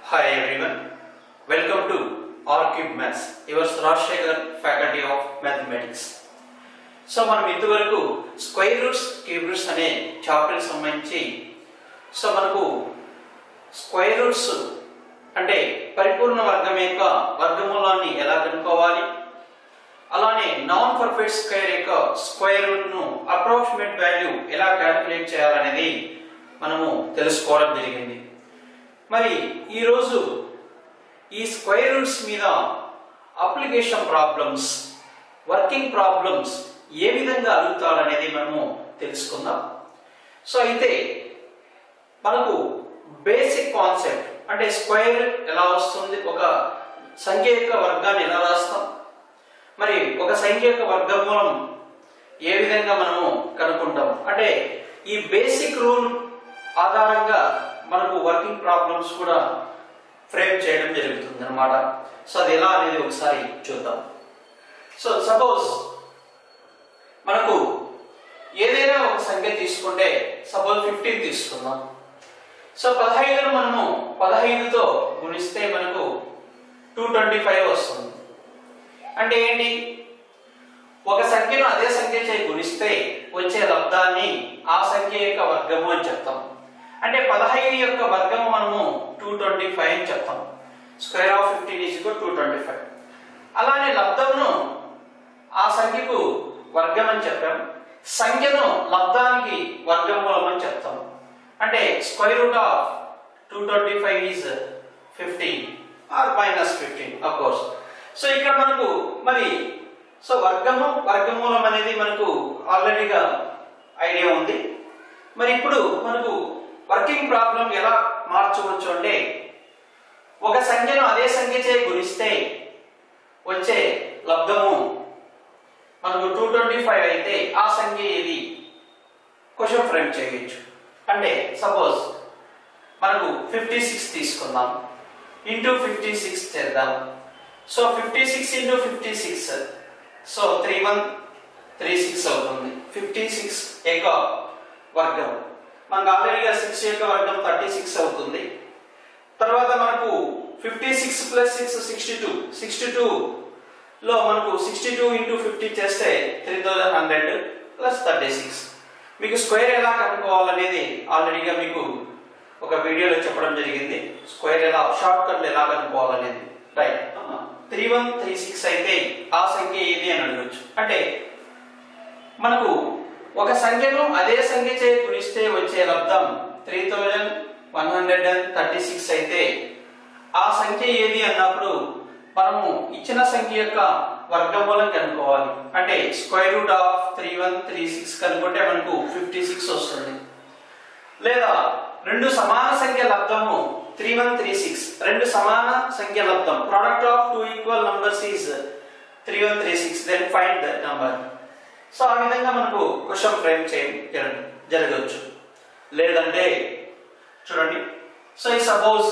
Hi everyone, welcome to RCube Maths, yours Rajshekhar, Faculty of Mathematics. So మనం ఇంతవరకు square roots cube roots అనే చాప్టర్కి సంబంధించి so మనకు square roots అంటే పరిపూర్ణ వర్గం యొక్క వర్గమూలాన్ని ఎలా కనుక్కోవాలి అలానే నాన్ పర్ఫెక్ట్ స్క్వేర్ యొక్క స్క్వేర్ రూట్ ను అప్రాక్సిమేట్ వాల్యూ ఎలా క్యాలిక్యులేట్ చేయాలనేది మనము తెలుసుకోవడం జరిగింది మరి ఈరోజు ఈ స్క్వేర్ రూట్స్ మీద అప్లికేషన్ ప్రాబ్లమ్స్ వర్కింగ్ ప్రాబ్లమ్స్ ఏ విధంగా అడుగుతాడనేది మనము తెలుసుకుందాం సో అయితే మనకు బేసిక్ కాన్సెప్ట్ అంటే స్క్వేర్ ఎలా వస్తుంది ఒక సంఖ్య యొక్క వర్గాన్ని ఎలా రాస్తాం మరి ఒక సంఖ్య యొక్క వర్గమూలం ఏ విధంగా మనము కనుక్కుంటాం అంటే ఈ బేసిక్ రూల్ ఆధారంగా మనకు వర్కింగ్ ప్రాబ్లమ్స్ కూడా ఫ్రేమ్ చేయడం జరుగుతుంది అనమాట సో అది ఎలా అనేది ఒకసారి చూద్దాం సో సపోజ్ మనకు ఏదైనా ఒక సంఖ్య తీసుకుంటే సపోజ్ ఫిఫ్టీన్ తీసుకుందాం సో పదహైదును మనము పదహైదుతో గుణిస్తే మనకు టూ ట్వంటీ ఫైవ్ వస్తుంది అంటే ఏంటి ఒక సంఖ్యను అదే సంఖ్య చే గుణిస్తే వచ్చే లబ్ధాన్ని ఆ సంఖ్య యొక్క వర్గము అని చెప్తాం అంటే పదహైదు యొక్క వర్గము మనము టూ ట్వంటీ ఫైవ్ అని చెప్తాం square of fifteen is two twenty five అలానే లబ్ధమును ఆ సంఖ్యకు వర్గం అని చెప్పాం సంఖ్యను లబ్ధానికి వర్గమూలం అని చెప్తాం అంటే square root of two twenty five is fifteen or minus fifteen of course so ఇక్కడ మనకు మరి సో వర్గము వర్గమూలం అనేది మనకు ఆల్రెడీగా ఐడియా ఉంది మరి ఇప్పుడు మనకు వర్కింగ్ ప్రాబ్లం ఎలా మార్చవచ్చు అంటే ఒక సంఖ్యను అదే సంఖ్య చే గుణిస్తే వచ్చే లబ్ధము మనకు టూ ట్వంటీ ఫైవ్ అయితే ఆ సంఖ్య ఏది క్వశ్చన్ ఫ్రేమ్ చేయొచ్చు అంటే సపోజ్ మనకు ఫిఫ్టీ సిక్స్ తీసుకుందాం ఇంటూ ఫిఫ్టీ సిక్స్ చేద్దాం so fifty six into fifty six so three one three six అవుతుంది ఫిఫ్టీ సిక్స్ యొక్క వర్గం మనకు ఆల్రెడీగా సిక్స్ యొక్క వర్గం థర్టీ సిక్స్ అవుతుంది తర్వాత మనకు fifty six plus six sixty two sixty two లో మనకు సిక్స్టీ టూ ఇంటూ ఫిఫ్టీ చేస్తే three thousand hundred plus thirty six మీకు స్క్వేర్ ఎలా కనుక్కోవాలనేది ఆల్రెడీగా మీకు ఒక వీడియోలో చెప్పడం జరిగింది స్క్వేర్ ఎలా షార్ట్ కట్లు ఎలా కనుక్కోవాలనేది right three one three six అయితే ఆ సంఖ్య ఏది అని అడగచ్చు అంటే మనకు ఒక సంఖ్యను అదే సంఖ్య చే గుణిస్తే వచ్చే లబ్ధం three thousand one hundred and thirty six అయితే ఆ సంఖ్య ఏది అన్నప్పుడు మనము ఇచ్చిన సంఖ్య యొక్క వర్గమూలం కనుక్కోవాలి అంటే square root of three one three six కనుక్కుంటే మనకు ఫిఫ్టీ సిక్స్ వస్తుంది లేదా రెండు సమాన సంఖ్య లబ్ధము త్రీ వన్ త్రీ సిక్స్ రెండు సమాన సంఖ్య లబ్ధం product of two equal numbers is three one three six then find the number so ఆ విధంగా మనకు క్వశ్చన్ ఫ్రేమ్ చేయ జరగవచ్చు లేదంటే చూడండి సో ఈ సపోజ్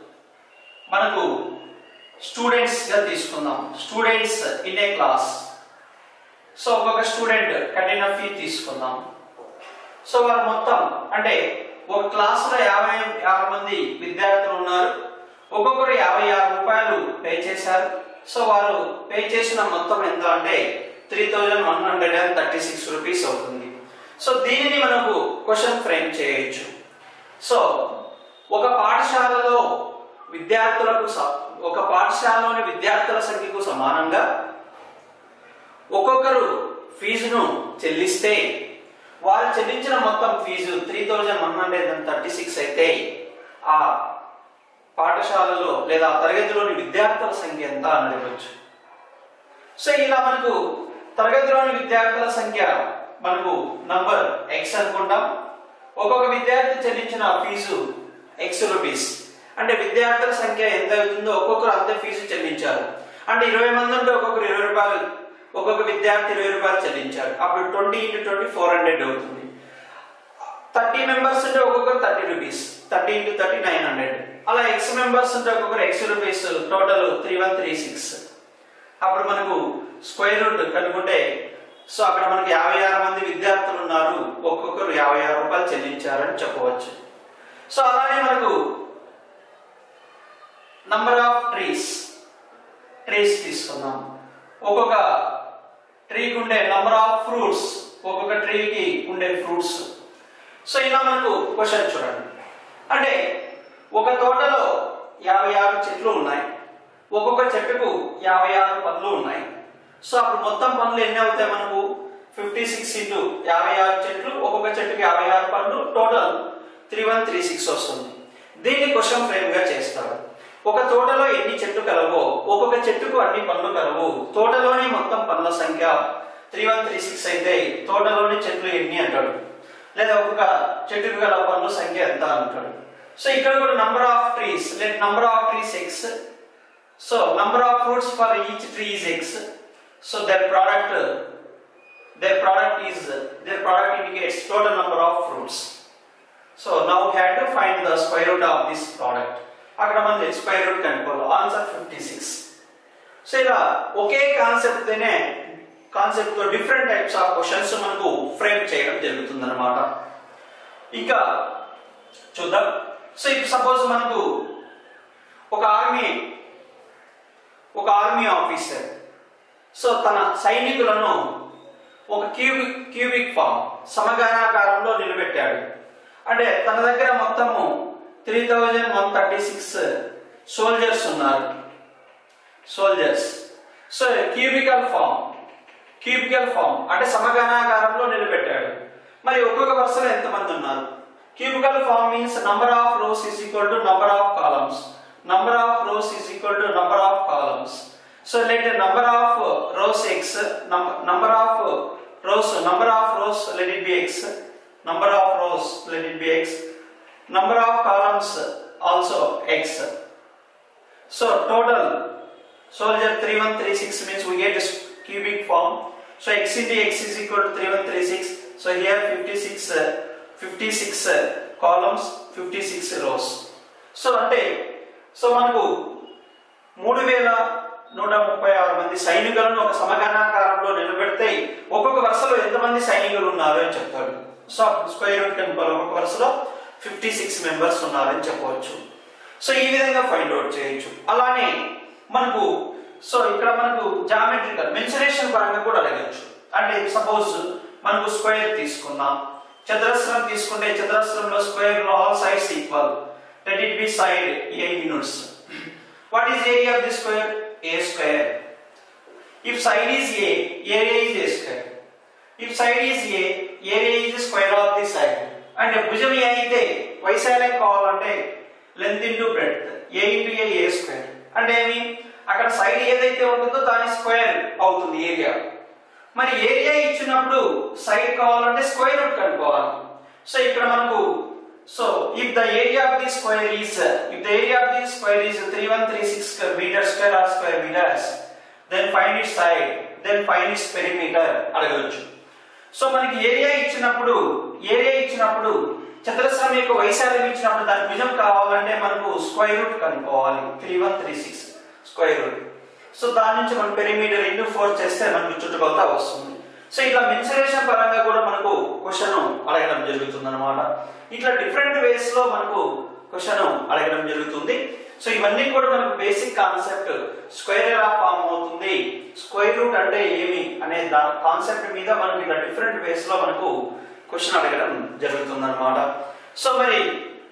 మనకు స్టూడెంట్స్ గా తీసుకుందాం students in a class so ఒక్కొక్క స్టూడెంట్ కట్టిన ఫీ తీసుకుందాం సో వారు మొత్తం అంటే ఒక క్లాస్ లో యాభై యాభై మంది విద్యార్థులు ఉన్నారు ఒక్కొక్కరు యాభై ఆరు రూపాయలు పే చేశారు సో వారు పే చేసిన మొత్తం ఎంత అంటే three thousand one hundred and thirty six rupees అవుతుంది సో దీనిని మనకు క్వశ్చన్ ఫ్రేమ్ చేయొచ్చు సో ఒక పాఠశాలలో విద్యార్థులకు స- ఒక పాఠశాలలోని విద్యార్థుల సంఖ్యకు సమానంగా ఒక్కొక్కరు ఫీజును చెల్లిస్తే వారు చెల్లించిన మొత్తం fees three thousand one hundred and thirty six అయితే ఆ పాఠశాలలో లేదా ఆ తరగతిలోని విద్యార్థుల సంఖ్య ఎంత అని అడగవచ్చు సో ఇలా మనకు తరగతిలోని విద్యార్థుల సంఖ్య మనకు నంబర్ ఎక్స్ అనుకుంటాం ఒక్కొక్క విద్యార్థి చెల్లించిన ఫీజు ఎక్స్ రూపీస్ అంటే విద్యార్థుల సంఖ్య ఎంత అవుతుందో ఒక్కొక్కరు అంతే ఫీజు చెల్లించారు అంటే ఇరవై మంది ఉంటే ఒక్కొక్కరు ఇరవై రూపాయలు ఒక్కొక్క విద్యార్థి ఇరవై రూపాయలు చెల్లించారు అప్పుడు twenty into twenty four hundred అవుతుంది థర్టీ మెంబర్స్ ఉంటే ఒక్కొక్కరు thirty rupees thirty into thirty nine hundred అలా ఎక్స్ మెంబర్స్ ఉంటే ఒక్కొక్కరు X rupees total three one three six అప్పుడు మనకు స్క్వేర్ రూట్ కనుక్కుంటే సో అక్కడ మనకి యాభై ఆరు మంది విద్యార్థులు ఉన్నారు ఒక్కొక్కరు యాభై ఆరు రూపాయలు చెల్లించారని చెప్పవచ్చు సో అలానే మనకు నంబర్ ఆఫ్ ట్రీస్ ట్రీస్ తీసుకుందాం ఒక్కొక్క ట్రీకి ఉండే నంబర్ ఆఫ్ ఫ్రూట్స్ ఒక్కొక్క ట్రీకి ఉండే ఫ్రూట్స్ సో ఇలా మనకు క్వశ్చన్ చూడండి అంటే ఒక తోటలో యాభై ఆరు చెట్లు ఉన్నాయి ఒక్కొక్క చెట్టుకు యాభై ఆరు పండ్లు ఉన్నాయి సో అప్పుడు మొత్తం పండ్లు ఎన్ని అవుతాయి మనకు ఫిఫ్టీ సిక్స్ ఇంటూ యాభై ఆరు చెట్లు ఒక్కొక్క చెట్టుకి యాభై ఆరు పండ్లు total three one three six వస్తుంది దీన్ని క్వశ్చన్ ఫ్రేమ్ గా చేస్తారు ఒక తోటలో ఎన్ని చెట్లు కలవో ఒక్కొక్క చెట్టుకు అన్ని పండ్లు కలవు తోటలోని మొత్తం పండ్ల సంఖ్య త్రీ వన్ త్రీ సిక్స్ అయితే తోటలోని చెట్లు ఎన్ని అంటాడు లేదా ఒక్కొక్క చెట్టుకు గల పండ్ల సంఖ్య ఎంత అంటాడు సో ఇక్కడ కూడా number of trees let number of trees X so number of fruits for each tree is X so their product their product is their product indicates total number of fruits so now we have to find the square root of this product అక్కడ మనం square root కనుక్కోవాలి answer fifty six so ఇలా ఒకే concept తోనే concept తో different types of questions మనకు frame చేయడం జరుగుతుంది అనమాట ఇంకా చూద్దాం సో ఇప్పుడు సపోజ్ మనకు ఒక ఆర్మీ ఒక ఆర్మీ ఆఫీసర్ సో తన సైనికులను ఒక క్యూబిక్ క్యూబిక్ ఫామ్ సమగానాకారంలో నిలబెట్టాడు అంటే తన దగ్గర మొత్తము three thousand one thirty six soldiers ఉన్నారు soldiers so cubical form cubical form అంటే సమగణాకారంలో నిలబెట్టాడు మరి ఒక్కొక్క వరుసలో ఎంతమంది ఉన్నారు cubical form means number of rows is equal to number of columns number of rows is equal to number of columns so let number of rows X number of rows number of rows let it be X number of rows let it be X number of columns also X so total soldier 3136 means we get this cubic form so x into x is equal to 3136 so here 56 uh, 56 uh, columns 56 rows so అంటే so మనకు మూడు వేల నూట ముప్పై ఆరు మంది సైనికులను ఒక సమగణాకారంలో నిలబెడితే ఒక్కొక్క వరుసలో ఎంతమంది సైనికులు ఉన్నారు అని చెప్తాడు సో స్క్వేర్ రూట్ కనుకోవాలి ఒక్కొక్క వరుసలో ఫిఫ్టీ సిక్స్ మెంబర్స్ ఉన్నారని చెప్పవచ్చు సో ఈ విధంగా ఫైండ్ అవుట్ చేయొచ్చు అలానే మనకు సో ఇక్కడ మనకు జామెట్రికల్ మెన్సురేషన్ పరంగా కూడా అడగచ్చు అంటే సపోజ్ మనకు స్క్వేర్ తీసుకున్నాం చతురస్రం తీసుకుంటే చతురస్రంలో స్క్వేర్ లో all sides equal let it be side A units what is area of the square A square if side is A area is A square if side is A area is square of the side అంటే భుజం A అయితే వైశాల్యం కావాలంటే length into breadth A into A A square అంటే ఏమి అక్కడ side ఏదైతే ఉంటుందో దాని స్క్వేర్ అవుతుంది ఏరియా మరి ఏరియా ఇచ్చినప్పుడు సైడ్ కావాలంటే స్క్వేర్ రూట్ కనుక్కోవాలి సో ఇక్కడ మనకు so if the area of the square is if the area of the square is three one three six meter square or square meters then find it side then find its perimeter అడగవచ్చు so మనకి area ఇచ్చినప్పుడు area ఇచ్చినప్పుడు చతురస్రం యొక్క వైశాల్యం ఇచ్చినప్పుడు దాని భుజం కావాలంటే మనకు స్క్వేర్ రూట్ కనుక్కోవాలి three one three six square root so దాని నుంచి మనం పెరిమీటర్ ఇంటూ ఫోర్ చేస్తే మనకు చుట్టుకొలత వస్తుంది సో ఇట్లా మెన్సరేషన్ పరంగా కూడా మనకు క్వశ్చన్ అడగడం జరుగుతుంది అనమాట ఇట్లా డిఫరెంట్ వేస్ లో మనకు క్వశ్చన్ అడగడం జరుగుతుంది సో ఇవన్నీ కూడా మనకు బేసిక్ కాన్సెప్ట్ స్క్వేర్ ఎలా ఫామ్ అవుతుంది స్క్వేర్ రూట్ అంటే ఏమి అనే దాని కాన్సెప్ట్ మీద మనకు ఇట్లా డిఫరెంట్ వేస్ లో మనకు క్వశ్చన్ అడగడం జరుగుతుంది అనమాట సో మరి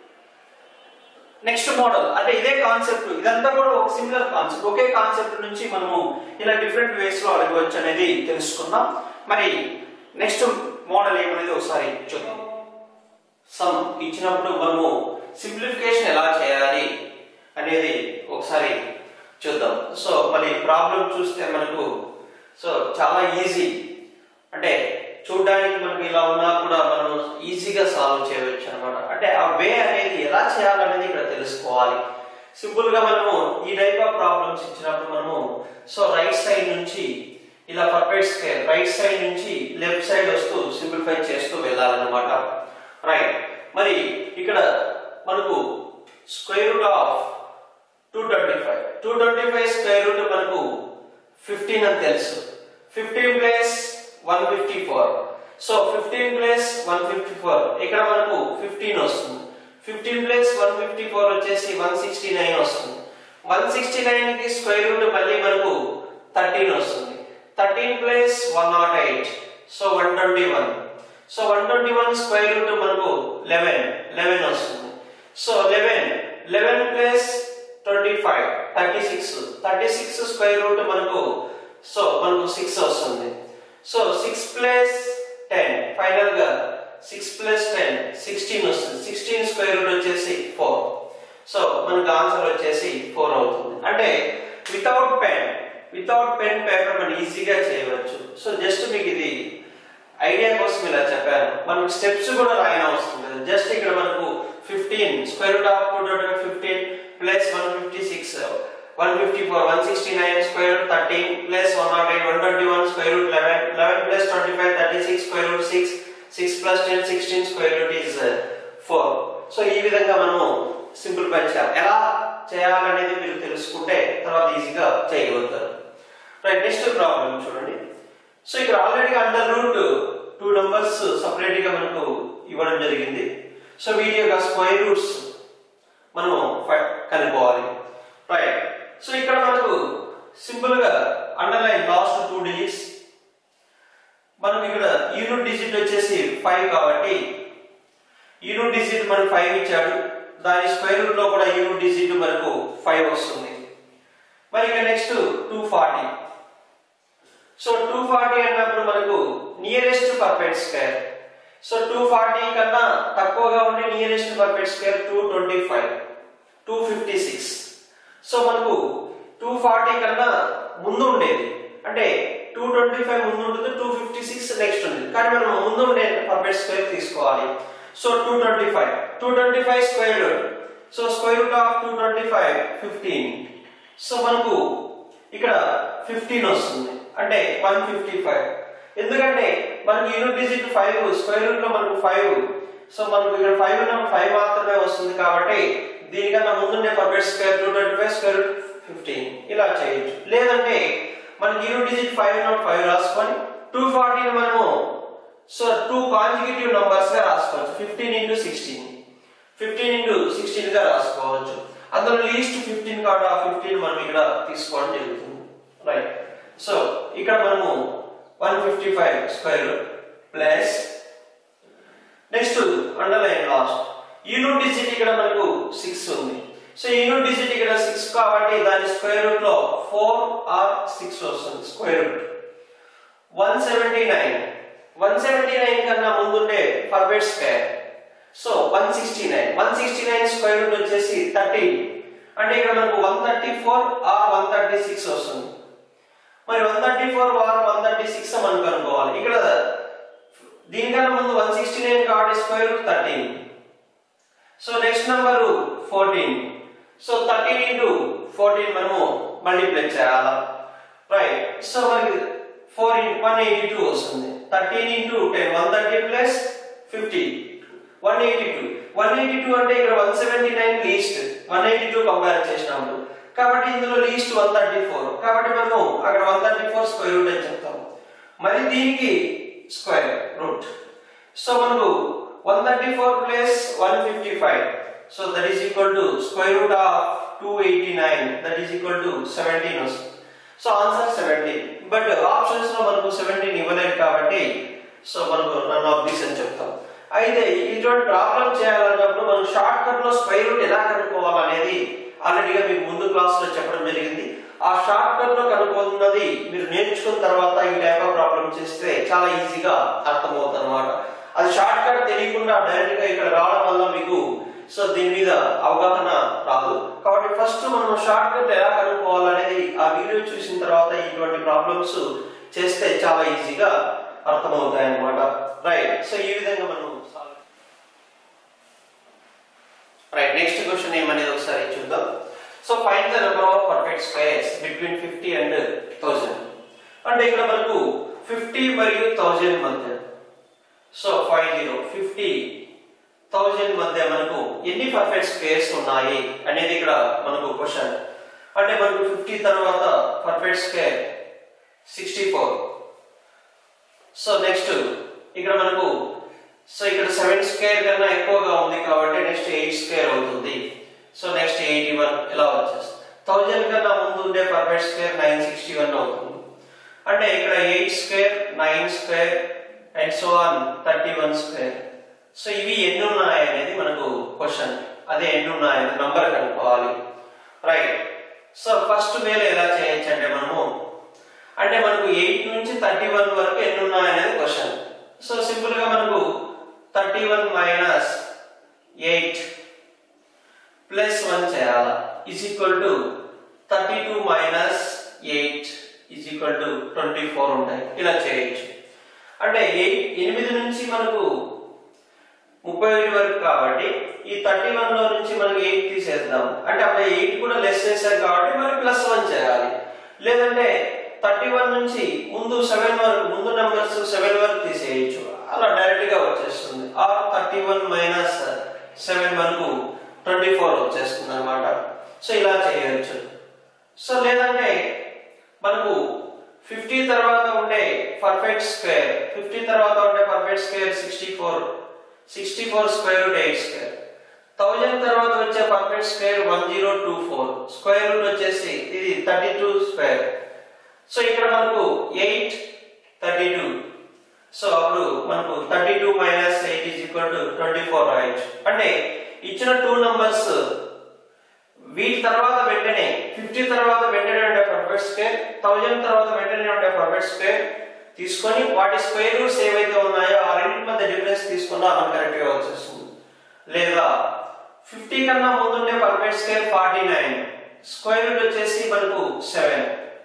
నెక్స్ట్ మోడల్ అంటే ఇదే కాన్సెప్ట్ ఇదంతా కూడా ఒక సిమిలర్ కాన్సెప్ట్ ఒకే కాన్సెప్ట్ నుంచి మనము ఇలా డిఫరెంట్ వేస్ లో అడగవచ్చు అనేది తెలుసుకుందాం మరి నెక్స్ట్ మోడల్ ఏమనేది ఒకసారి చూద్దాం సమ్ ఇచ్చినప్పుడు మనము సింప్లిఫికేషన్ ఎలా చేయాలి అనేది ఒకసారి చూద్దాం సో మరి ప్రాబ్లం చూస్తే మనకు సో చాలా ఈజీ అంటే చూడడానికి మనకి ఇలా ఉన్నా కూడా మనం ఈజీగా సాల్వ్ చేయవచ్చు అనమాట అంటే ఆ వే అనేది ఎలా చేయాలనేది ఇక్కడ తెలుసుకోవాలి సింపుల్ గా మనము ఈ టైప్ ఆఫ్ ప్రాబ్లమ్స్ ఇచ్చినప్పుడు మనము సో రైట్ సైడ్ నుంచి ఇలా పర్ఫెక్ట్ స్క్వేర్ రైట్ సైడ్ నుంచి లెఫ్ట్ సైడ్ వస్తూ సింప్లిఫై చేస్తూ వెళ్ళాలన్నమాట రైట్ మరి ఇక్కడ మనకు square root of two twenty five two twenty five square root మనకు ఫిఫ్టీన్ అని తెలుసు fifteen plus one fifty four so fifteen plus one fifty four ఇక్కడ మనకు ఫిఫ్టీన్ వస్తుంది fifteen plus one fifty four వచ్చేసి వన్ సిక్స్టీ నైన్ వస్తుంది one sixty nine కి square root మళ్ళీ మనకు థర్టీన్ వస్తుంది thirteen plus one naught eight so one twenty one so one twenty one square root మనకు లెవెన్ లెవెన్ వస్తుంది so eleven eleven plus twenty five thirty six thirty six square root మనకు so మనకు six వస్తుంది so six plus ten final గా six plus ten sixteen వస్తుంది sixteen square root వచ్చేసి four so మనకు answer వచ్చేసి four అవుతుంది అంటే without pen without pen paper మనం ఈజీగా చేయవచ్చు సో జస్ట్ మీకు ఇది ఐడియా కోసం ఇలా చెప్పాను మనకు స్టెప్స్ కూడా రాయన అవసరం లేదు జస్ట్ ఇక్కడ మనకు fifteen square root of two dot fifteen plus one fifty six one fifty four one sixty nine square root thirteen plus one naught eight one twenty one square root eleven eleven plus twenty five thirty six square root six six plus ten sixteen square root is four so ఈ విధంగా మనము simple చేయాలి ఎలా చేయాలనేది మీరు తెలుసుకుంటే తర్వాత ఈజీగా చేయగలుగుతారు రైట్ నెక్స్ట్ ప్రాబ్లం చూడండి సో ఇక్కడ already under root two numbers separate గా మనకు ఇవ్వడం జరిగింది సో వీటి యొక్క స్క్వేర్ రూట్స్ మనం ఫై- కనుక్కోవాలి రైట్ సో ఇక్కడ మనకు సింపుల్ గా అండర్లైన్ లాస్ట్ టూ డిజిట్స్ మనకు ఇక్కడ యూనిట్ డిజిట్ వచ్చేసి ఫైవ్ కాబట్టి యూనిట్ డిజిట్ మనకు ఫైవ్ ఇచ్చాడు దాని స్క్వేర్ రూట్ లో కూడా యూనిట్ డిజిట్ మనకు ఫైవ్ వస్తుంది మరి ఇక next two forty so two forty అన్నప్పుడు మనకు nearest perfect square so two forty కన్నా తక్కువగా ఉండే nearest perfect square two twenty five two fifty six so మనకు టూ ఫార్టీ కన్నా ముందు ఉండేది అంటే టూ ట్వంటీ ఫైవ్ ముందు ఉంటుంది టూ ఫిఫ్టీ సిక్స్ నెక్స్ట్ ఉంది కానీ మనం ముందు ఉండే పర్ఫెక్ట్ స్క్వేర్ తీసుకోవాలి so two twenty five two twenty five square so square root of two twenty five fifteen so మనకు ఇక్కడ ఫిఫ్టీన్ వస్తుంది అంటే వన్ ఫిఫ్టీ ఫైవ్ ఎందుకంటే మనకు unit digit five square root లో మనకు ఫైవ్ సో మనకు ఇక్కడ ఫైవ్ ఫైవ్ మాత్రమే వస్తుంది కాబట్టి దీనికన్నా ముందుండే perfect square two twenty five square root fifteen ఇలా చేయొచ్చు లేదంటే మనకి unit digit five naught five రాసుకొని టూ ఫార్టీని మనము సో టూ కాంజిక్యూటివ్ నంబర్స్ గా రాసుకోవచ్చు fifteen into sixteen fifteen into sixteen గా రాసుకోవచ్చు అందులో లీస్ట్ ఫిఫ్టీన్ కాబట్టి ఆ ఫిఫ్టీన్ మనం ఇక్కడ తీసుకోవడం జరుగుతుంది రైట్ సో ఇక్కడ మనము one fifty five square plus next underline last unit digit ఇక్కడ మనకు సిక్స్ ఉంది సో యూనిట్ డిజిట్ ఇక్కడ సిక్స్ కాబట్టి దాని స్క్వేర్ రూట్ లో ఫోర్ ఆర్ సిక్స్ వస్తుంది square root one seventy nine one seventy nine కన్నా ముందుండే perfect square so one sixty nine one sixty nine square root వచ్చేసి థర్టీ అంటే ఇక్కడ మనకు one thirty four or one thirty six వస్తుంది మరి one thirty four or one thirty six మనం కనుక్కోవాలి ఇక్కడ దీనికన్నా ముందు వన్ సిక్స్టీ నైన్ కాబట్టి square root thirteen so next number fourteen so thirteen into fourteen మనము మల్టిప్లై చేయాలా రైట్ సో మనకి four into one eighty two వస్తుంది thirteen into ten one thirty plus fifty one eighty two one eighty two అంటే ఇక్కడ one seventy nine least one eighty two compare చేసినప్పుడు కాబట్టి ఇందులో least one thirty four కాబట్టి మనము అక్కడ one thirty four square root అని చెప్తాము మరి దీనికి స్క్వేర్ రూట్ సో మనకు one thirty four plus one fifty five so that is equal to square root of two eighty nine that is equal to seventeen వస్తుంది సో answer seventeen but options లో మనకు seventeen ఇవ్వలేదు కాబట్టి so మనకు none of these అని చెప్తాం అయితే ఇటువంటి ప్రాబ్లం చేయాలన్నప్పుడు మనం షార్ట్ కట్ లో స్క్వేర్ రూట్ ఎలా కనుక్కోవాలనేది ఆల్రెడీగా మీకు ముందు క్లాస్ లో చెప్పడం జరిగింది ఆ షార్ట్ కట్ లో కనుక్కున్నది మీరు నేర్చుకున్న తర్వాత ఈ టైప్ ఆఫ్ ప్రాబ్లం చేస్తే చాలా ఈజీగా అర్థమవుతుంది అనమాట అది షార్ట్ కట్ తెలియకుండా డైరెక్ట్ గా ఇక్కడ రావడం వల్ల మీకు సో దీని మీద అవగాహన రాదు కాబట్టి ఫస్ట్ మనం షార్ట్ కట్ ఎలా కనుక్కోవాలనేది ఆ వీడియో చూసిన తర్వాత ఇటువంటి ప్రాబ్లమ్స్ చేస్తే చాలా ఈజీగా అర్థమవుతాయి అన్నమాట రైట్ సో ఈ విధంగా మనం solve రైట్ నెక్స్ట్ క్వశ్చన్ ఏమనేది ఒకసారి చూద్దాం so find the number of perfect squares between fifty and thousand అంటే ఇక్కడ మనకు ఫిఫ్టీ మరియు థౌజండ్ మధ్య so five zero fifty thousand మధ్య మనకు ఎన్ని పర్ఫెక్ట్ స్క్వేర్స్ ఉన్నాయి అనేది ఇక్కడ మనకు క్వశ్చన్ అంటే మనకు ఫిఫ్టీ తర్వాత perfect square sixty four so next ఇక్కడ మనకు సో ఇక్కడ సెవెన్ స్క్వేర్ కన్నా ఎక్కువగా ఉంది కాబట్టి నెక్స్ట్ ఎయిట్ స్క్వేర్ అవుతుంది సో నెక్స్ట్ ఎయిటీ వన్ ఇలా వచ్చేస్తుంది థౌజండ్ కన్నా ముందు ఉండే perfect square nine sixty one అవుతుంది అంటే ఇక్కడ eight square nine square and so on thirty one square so ఇవి ఎన్ని ఉన్నాయి అనేది మనకు క్వశ్చన్ అదే ఎన్ని ఉన్నాయి నంబర్ కనుక్కోవాలి రైట్ సో ఫస్ట్ వేలు ఎలా చేయొచ్చు అంటే మనము అంటే మనకు ఎయిట్ నుంచి థర్టీ వన్ వరకు ఎన్ని ఉన్నాయి అనేది క్వశ్చన్ సో సింపుల్ గా మనకు thirty one minus eight plus one చేయాలా is equal to thirty two minus eight is equal to twenty four ఉంటాయి ఇలా చేయొచ్చు అంటే ఎయిట్ ఎనిమిది నుంచి మనకు ముప్పై ఒకటి వరకు కాబట్టి ఈ థర్టీ వన్ లో నుంచి మనకి ఎయిట్ తీసేద్దాం అంటే అప్పుడు ఎయిట్ కూడా లెస్ చేశారు కాబట్టి మరి ప్లస్ వన్ చేయాలి లేదంటే థర్టీ వన్ నుంచి ముందు సెవెన్ వరకు ముందు నెంబర్స్ సెవెన్ వరకు తీసేయచ్చు అలా డైరెక్ట్ గా వచ్చేస్తుంది ఆ థర్టీ వన్ మైనస్ సెవెన్ వరకు ట్వంటీ ఫోర్ వచ్చేస్తుంది అనమాట సో ఇలా చేయవచ్చు సో లేదంటే మనకు ఫిఫ్టీ తర్వాత ఉండే పర్ఫెక్ట్ స్క్వేర్ ఫిఫ్టీ తర్వాత ఉండే perfect square sixty four sixty four square root eight square thousand తర్వాత వచ్చే perfect square one zero two four square root వచ్చేసి ఇది థర్టీ టూ స్క్వేర్ సో ఇక్కడ మనకు ఎయిట్ థర్టీ టూ సో అప్పుడు మనకు thirty two minus eight is equal to twenty four రాయొచ్చు అంటే ఇచ్చిన టూ నంబర్స్ వీటి తర్వాత వెంటనే ఫిఫ్టీ తర్వాత వెంటనే ఉండే పర్ఫెక్ట్ స్క్వేర్ థౌజండ్ తర్వాత వెంటనే ఉండే పర్ఫెక్ట్ స్క్వేర్ తీసుకొని వాటి స్క్వేర్ రూట్స్ ఏవైతే ఉన్నాయో ఆ రెండింటి మధ్య డిఫరెన్స్ తీసుకున్నా మనకు కరెక్ట్ గా వచ్చేస్తుంది లేదా ఫిఫ్టీ కన్నా ముందుండే perfect square forty nine square root వచ్చేసి మనకు సెవెన్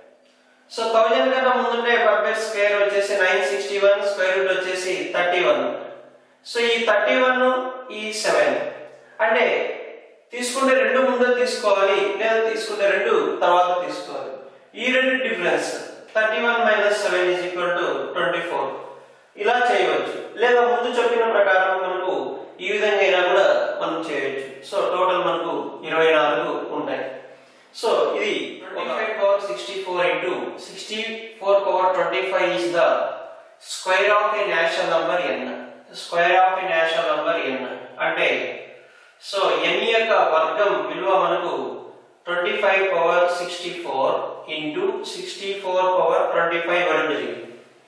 సో థౌజండ్ కన్నా ముందుండే పర్ఫెక్ట్ స్క్వేర్ వచ్చేసి nine sixty one square root వచ్చేసి థర్టీ వన్ సో ఈ థర్టీ వన్ ఈ సెవెన్ అంటే తీసుకుంటే రెండు ముందు తీసుకోవాలి లేదా తీసుకుంటే రెండు తర్వాత తీసుకోవాలి ఈ రెండు difference thirty one minus seven is equal to twenty four ఇలా చేయవచ్చు లేదా ముందు చెప్పిన ప్రకారం మనకు ఈ విధంగా అయినా కూడా మనం చేయొచ్చు సో టోటల్ మనకు ఇరవై నాలుగు ఉంటాయి సో ఇది twenty five power sixty four into sixty four power twenty five is the square of a national number n square of a national number n అంటే సో ఎన్ యొక్క వర్గం విలువ మనకు twenty five power sixty four into sixty four power twenty five ఇవ్వడం జరిగింది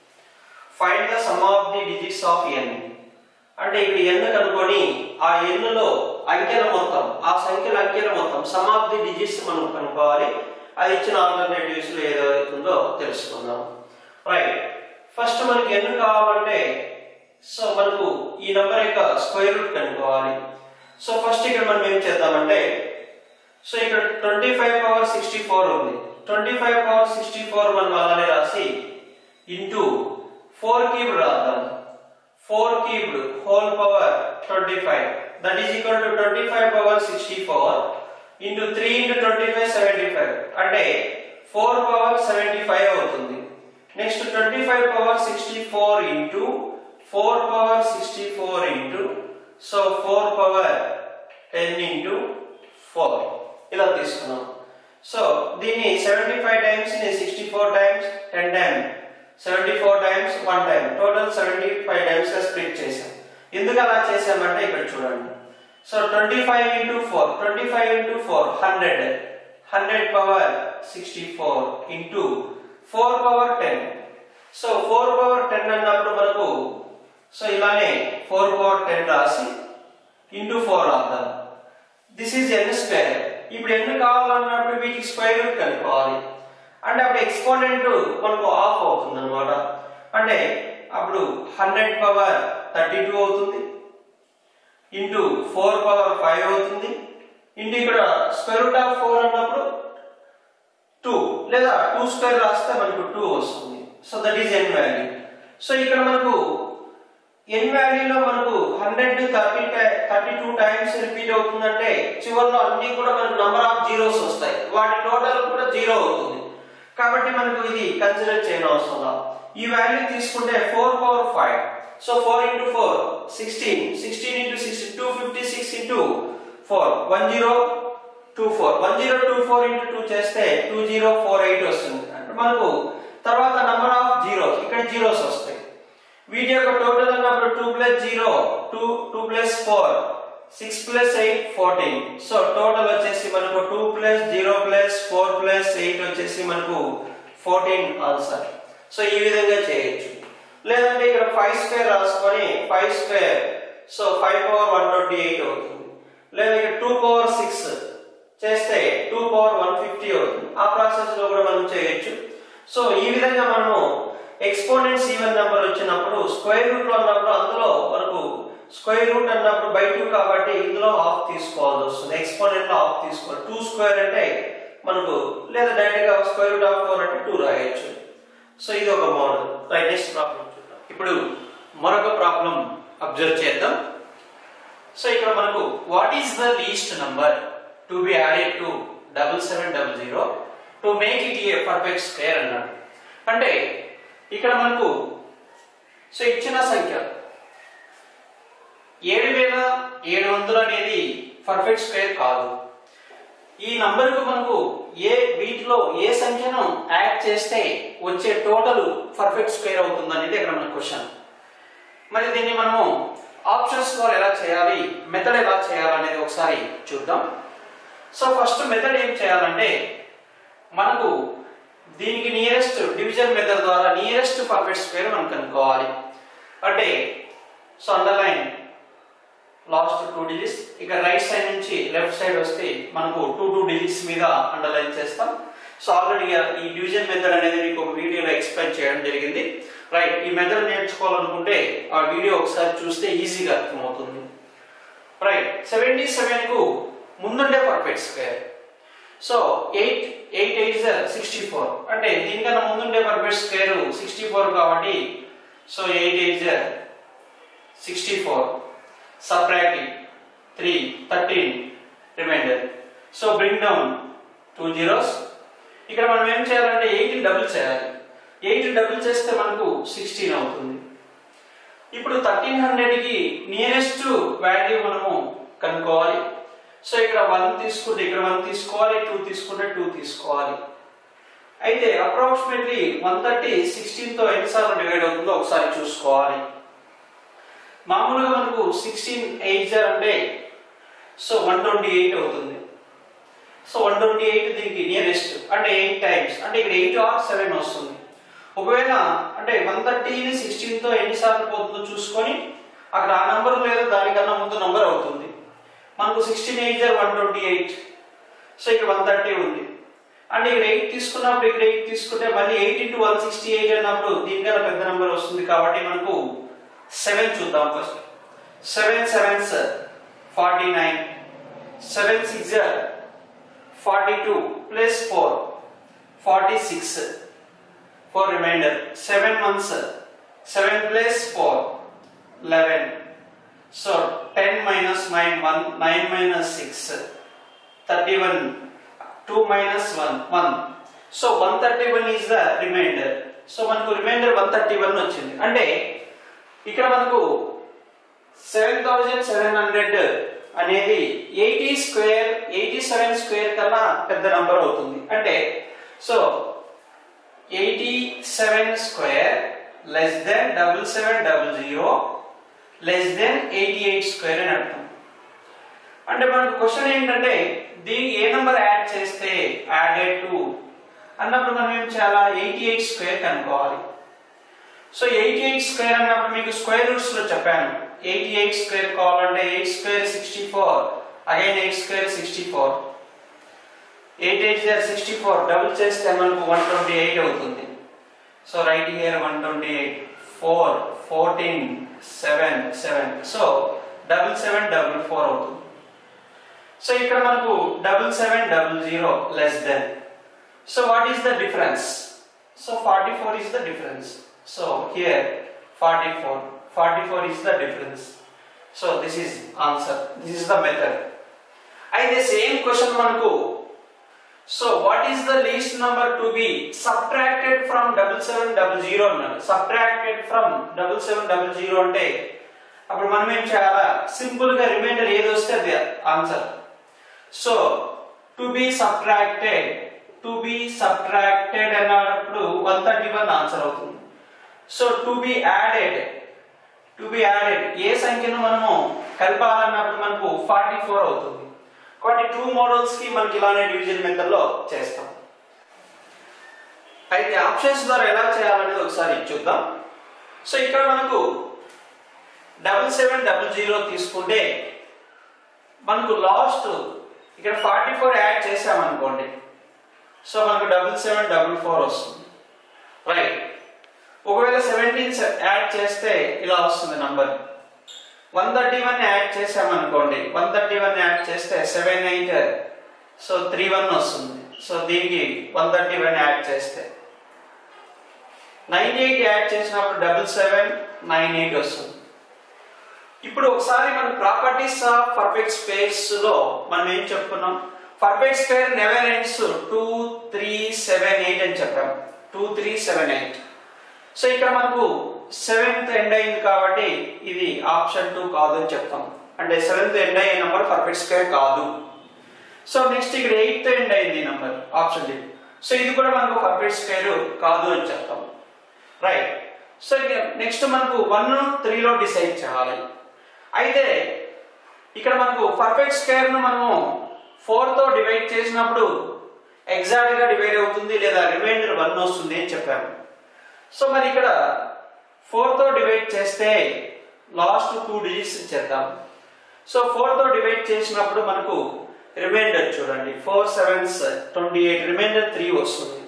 find the sum of the digits of n అంటే ఇక్కడ ఎన్ కనుకొని ఆ ఎన్ లో అంకెల మొత్తం ఆ సంఖ్యల అంకెల మొత్తం సమ్ ఆఫ్ ది డిజిట్స్ మనం కనుక్కోవాలి అది ఇచ్చిన ఆల్టర్నేటివ్స్ లో ఏదో అవుతుందో తెలుసుకుందాం రైట్ ఫస్ట్ మనకి ఎన్ కావాలంటే సో మనకు ఈ నంబర్ యొక్క స్క్వేర్ రూట్ కనుక్కోవాలి సో ఫస్ట్ ఇక్కడ మనం ఏం చేద్దామంటే సో ఇక్కడ twenty five power sixty four ఉంది twenty five power sixty four మనం అలానే రాసి ఇంటూ ఫోర్ క్యూబ్ రాద్దాం four cubed whole power twenty five that is equal to twenty five power sixty four into three into twenty five seventy five అంటే four power seventy five అవుతుంది next twenty five power sixty four into four power sixty four into so four power ten into four ఇలా తీసుకున్నాం so దీన్ని seventy five times sixty four times ten time seventy four times one time total seventy five times గా split చేసాం ఎందుకు అలా చేసామంటే ఇక్కడ చూడండి so twenty five into four twenty five into four hundred hundred power sixty four into four power ten so four power ten అన్నప్పుడు మనకు so ఇలానే ఫోర్ పవర్ టెన్ రాసి ఇంటూ ఫోర్ రాద్దాం దిస్ ఈజ్ ఎన్ స్క్వేర్ ఇప్పుడు ఎన్ని కావాలన్నప్పుడు వీటికి square root కనుక్కోవాలి అంటే అప్పుడు ఎక్స్పోనెంట్ మనకు ఆఫ్ అవుతుంది అనమాట అంటే అప్పుడు హండ్రెడ్ పవర్ థర్టీ టూ అవుతుంది ఇంటూ ఫోర్ పవర్ ఫైవ్ అవుతుంది ఇంటూ ఇక్కడ స్క్వేర్ రూట్ ఆఫ్ ఫోర్ అన్నప్పుడు టూ లేదా టూ స్క్వేర్ రాస్తే మనకు టూ వస్తుంది so that is n value so ఇక్కడ మనకు ఎన్ వాల్యూలో మనకు hundred thirty thirty two times repeat అవుతుందంటే చివరిలో అన్ని కూడా మనకు నంబర్ ఆఫ్ జీరోస్ వస్తాయి వాటి టోటల్ కూడా జీరో అవుతుంది కాబట్టి మనకు ఇది కన్సిడర్ చేయడం అవసరం లేదు. ఈ వాల్యూ తీసుకుంటే four power five so four into four sixteen sixteen into sixty two fifty six into four one zero two four one zero two four into two చేస్తే టూ జీరో ఫోర్ ఎయిట్ వస్తుంది అంటే మనకు తర్వాత number of zero ఇక్కడ zeros వస్తాయి వీటి యొక్క total అన్నప్పుడు two plus zero two two plus four six plus eight fourteen so total వచ్చేసి మనకు two plus zero plus four plus eight వచ్చేసి మనకు ఫోర్టీన్ ఆన్సర్ సో ఈ విధంగా చేయొచ్చు లేదంటే ఇక్కడ ఫైవ్ స్క్వేర్ రాసుకొని five square so five power one twenty eight అవుతుంది లేదా ఇక్కడ టూ పవర్ సిక్స్ చేస్తే టూ పవర్ వన్ ఫిఫ్టీ అవుతుంది ఆ ప్రాసెస్ లో కూడా మనం చేయొచ్చు సో ఈ విధంగా మనము ఎక్స్పోనెంట్స్ ఈవెన్ నెంబర్ వచ్చినప్పుడు స్క్వేర్ రూట్ లో ఉన్నప్పుడు అందులో మనకు స్క్వేర్ రూట్ అన్నప్పుడు బై టూ కాబట్టి ఇందులో హాఫ్ తీసుకోవాల్సి వస్తుంది ఎక్స్పోనెంట్ లో హాఫ్ తీసుకోవాలి టూ స్క్వేర్ అంటే మనకు లేదా డైరెక్ట్ గా స్క్వేర్ రూట్ ఆఫ్ ఫోర్ అంటే టూ రాయొచ్చు సో ఇది ఒక మోడల్ రైట్ నెక్స్ట్ ప్రాబ్లం చూద్దాం ఇప్పుడు మరొక ప్రాబ్లం అబ్జర్వ్ చేద్దాం సో ఇక్కడ మనకు what is the least number to be added to double seven double zero to make it a perfect square అన్నాడు అంటే ఇక్కడ మనకు సో ఇచ్చిన సంఖ్య ఏడు వేల ఏడు వందలు అనేది పర్ఫెక్ట్ స్క్వేర్ కాదు ఈ నంబర్ కు మనకు ఏ వీటిలో ఏ సంఖ్యను యాడ్ చేస్తే వచ్చే టోటల్ పర్ఫెక్ట్ స్క్వేర్ అవుతుంది అనేది ఇక్కడ మన క్వశ్చన్ మరి దీన్ని మనము ఆప్షన్స్ ద్వారా ఎలా చేయాలి మెథడ్ ఎలా చేయాలనేది ఒకసారి చూద్దాం సో ఫస్ట్ మెథడ్ ఏం చేయాలంటే మనకు దీనికి నియరెస్ట్ డివిజన్ మెథడ్ ద్వారా నియరెస్ట్ పర్ఫెక్ట్ స్క్వేర్ మనం కనుక్కోవాలి అంటే so underline last two digits ఇక రైట్ సైడ్ నుంచి లెఫ్ట్ సైడ్ వస్తే మనకు టూ టూ డిజిట్స్ మీద అండర్లైన్ చేస్తాం సో ఆల్రెడీ ఈ డివిజన్ మెథడ్ అనేది మీకు ఒక వీడియోలో ఎక్స్ప్లెయిన్ చేయడం జరిగింది రైట్ ఈ మెథడ్ నేర్చుకోవాలనుకుంటే ఆ వీడియో ఒకసారి చూస్తే ఈజీగా అర్థమవుతుంది రైట్ సెవెంటీ సెవెన్ కు ముందుండే perfect square so eight eight eight sixty four అంటే దీనికన్నా ముందుండే పర్ఫెక్ట్ స్క్వేర్ సిక్స్టీ ఫోర్ కాబట్టి so eight eight sixty four subtracting three thirteen remainder so bring down two zeros ఇక్కడ మనం ఏం చేయాలంటే ఎయిట్ డబుల్ చేయాలి ఎయిట్ డబుల్ చేస్తే మనకు సిక్స్టీన్ అవుతుంది ఇప్పుడు థర్టీన్ హండ్రెడ్కి నియరెస్ట్ వాల్యూ మనము కనుక్కోవాలి సో ఇక్కడ వన్ తీసుకుంటే ఇక్కడ వన్ తీసుకోవాలి టూ తీసుకుంటే టూ తీసుకోవాలి అయితే అప్రాక్సిమేట్లీ వన్ థర్టీ సిక్స్టీన్తో ఎన్నిసార్లు డివైడ్ అవుతుందో ఒకసారి చూసుకోవాలి మామూలుగా మనకు సిక్స్టీన్ ఎయిట్ జార్ అంటే సో వన్ ట్వంటీ ఎయిట్ అవుతుంది సో వన్ ట్వంటీ ఎయిట్ దీనికి నియరెస్ట్ అంటే ఎయిట్ టైమ్స్ అంటే ఇక్కడ ఎయిట్ ఆర్ సెవెన్ వస్తుంది ఒకవేళ అంటే వన్ థర్టీని సిక్స్టీన్తో ఎన్నిసార్లు పోతుందో చూసుకొని అక్కడ ఆ నంబర్ లేదా దానికన్నా ముందు నంబర్ అవుతుంది మనకు సిక్స్టీన్ ఎయిట్ జార్ వన్ ట్వంటీ ఎయిట్ సో ఇక్కడ వన్ థర్టీ ఉంది అంటే ఇక్కడ ఎయిట్ తీసుకున్నప్పుడు ఇక్కడ ఎయిట్ తీసుకుంటే మళ్ళీ eight into one sixty eight అన్నప్పుడు దీనికన్నా పెద్ద నెంబర్ వస్తుంది కాబట్టి మనకు సెవెన్ చూద్దాం first seven sevens forty nine seven six forty two plus four forty six four remainder seven months seven plus four eleven so ten minus nine one nine minus six thirty one two minus one one so one thirty one is the remainder so మనకు remainder one thirty one వచ్చింది అంటే ఇక్కడ మనకు seven thousand seven hundred అనేది eighty square eighty seven square కన్నా పెద్ద number అవుతుంది అంటే so eighty seven square less than double seven double zero less than eighty eight square అని అర్థం అంటే మనకు క్వశ్చన్ ఏంటంటే దీనికి ఏ నెంబర్ యాడ్ చేస్తే యాడెడ్ టు అన్నప్పుడు మనం ఏం చేయాలా ఎయిటీ ఎయిట్ స్క్వేర్ కనుక్కోవాలి సో ఎయిటీ ఎయిట్ స్క్వేర్ అన్నప్పుడు మీకు స్క్వేర్ రూట్స్ లో చెప్పాను ఎయిటీ ఎయిట్ స్క్వేర్ కావాలంటే eight square sixty four again eight square sixty four eight eight zero sixty four double చేస్తే మనకు వన్ ట్వంటీ ఎయిట్ అవుతుంది so right here one twenty eight four fourteen seven seven so double seven double four అవుతుంది so ఇక్కడ మనకు double seven double zero less than so what is the difference so forty four is the difference so here forty four forty four is the difference so this is answer this is the method అయితే same question మనకు so what is the least number to be subtracted from double seven double zero అన్నాడు subtracted from double seven double zero అంటే అప్పుడు మనం ఏం చేయాలా simple గా reminder ఏది వస్తే అది answer so to be subtracted to be subtracted అన్నప్పుడు వన్ థర్టీ వన్ ఆన్సర్ అవుతుంది so to be added to be added ఏ సంఖ్యను మనము కలపాలన్నప్పుడు మనకు ఫార్టీ ఫోర్ అవుతుంది కాబట్టి టూ మోడల్స్ కి మనకి ఇలానే డివిజన్ మెథడ్ లో చేస్తాం అయితే ఆప్షన్స్ ద్వారా ఎలా చేయాలనేది ఒకసారి చూద్దాం సో ఇక్కడ మనకు డబుల్ సెవెన్ డబుల్ జీరో తీసుకుంటే మనకు లాస్ట్ ఇక్కడ ఫార్టీ ఫోర్ యాడ్ చేసామనుకోండి సో మనకు డబుల్ సెవెన్ డబుల్ ఫోర్ వస్తుంది రైట్ ఒకవేళ సెవెంటీన్ యాడ్ చేస్తే ఇలా వస్తుంది number one thirty one add చేసామనుకోండి వన్ థర్టీ వన్ యాడ్ చేస్తే seven eight so three one వస్తుంది సో దీనికి వన్ థర్టీ వన్ యాడ్ చేస్తే నైన్ ఎయిట్ యాడ్ చేసినప్పుడు డబుల్ సెవెన్ నైన్ ఎయిట్ వస్తుంది ఇప్పుడు ఒకసారి మన ప్రాపర్టీస్ ఆఫ్ పర్ఫెక్ట్ స్పేస్ లో మనం ఏం చెప్పుకున్నాం perfect square never ends two three seven eight అని చెప్పాం two three seven eight so ఇక్కడ మనకు సెవెంత్ ఎండ్ అయింది కాబట్టి ఇది ఆప్షన్ టూ కాదు అని చెప్తాం అంటే సెవెంత్ ఎండ్ అయ్యే నంబర్ పర్ఫెక్ట్ స్క్వేర్ కాదు సో నెక్స్ట్ ఇక్కడ ఎయిత్ ఎండ్ అయింది నంబర్ ఆప్షన్ డి సో ఇది కూడా మనకు పర్ఫెక్ట్ స్క్వేర్ కాదు అని చెప్తాం రైట్ సో ఇక నెక్స్ట్ మనకు వన్ త్రీలో డిసైడ్ చేయాలి అయితే ఇక్కడ మనకు పర్ఫెక్ట్ స్క్వేర్ ను మనము ఫోర్ తో డివైడ్ చేసినప్పుడు ఎగ్జాక్ట్ గా డివైడ్ అవుతుంది లేదా రిమైండర్ వన్ వస్తుంది అని చెప్పాము సో మరి ఇక్కడ ఫోర్ తో డివైడ్ చేస్తే లాస్ట్ టూ డిజిట్స్ చేద్దాం సో ఫోర్ తో డివైడ్ చేసినప్పుడు మనకు రిమైండర్ చూడండి four sevens twenty eight remainder three వస్తుంది